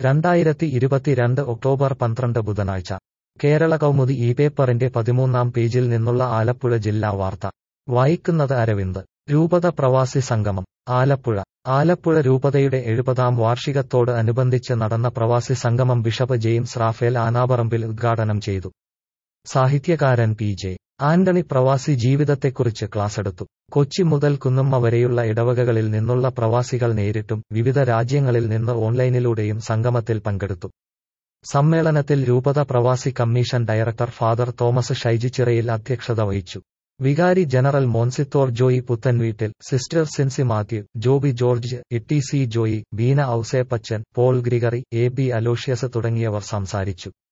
രണ്ടായിരത്തി ഇരുപത്തിരണ്ട് ഒക്ടോബർ പന്ത്രണ്ട് ബുധനാഴ്ച കേരള കൗമുദി ഈ പേപ്പറിന്റെ പതിമൂന്നാം പേജിൽ നിന്നുള്ള ആലപ്പുഴ ജില്ലാ വാർത്ത വായിക്കുന്നത് അരവിന്ദ് രൂപത പ്രവാസി സംഗമം ആലപ്പുഴ ആലപ്പുഴ രൂപതയുടെ എഴുപതാം വാർഷികത്തോട് അനുബന്ധിച്ച് നടന്ന പ്രവാസി സംഗമം ബിഷപ്പ് ജെയിംസ് റാഫേൽ ആനാപറമ്പിൽ ഉദ്ഘാടനം ചെയ്തു സാഹിത്യകാരൻ പി ജെ ആന്റണി പ്രവാസി ജീവിതത്തെക്കുറിച്ച് ക്ലാസെടുത്തു കൊച്ചി മുതൽ കുന്നുമ്മ വരെയുള്ള ഇടവകകളിൽ നിന്നുള്ള പ്രവാസികൾ നേരിട്ടും വിവിധ രാജ്യങ്ങളിൽ നിന്ന് ഓൺലൈനിലൂടെയും സംഗമത്തിൽ പങ്കെടുത്തു സമ്മേളനത്തിൽ രൂപത പ്രവാസി commission director father Thomas Shaijichirayil അധ്യക്ഷത വഹിച്ചു വികാരി general monsignor Joy Puthenveettil sister Sincy Mathew Joby George Itty C Joy Beena Ouseppachan Paul Gregory A B Aloysius തുടങ്ങിയവർ സംസാരിച്ചു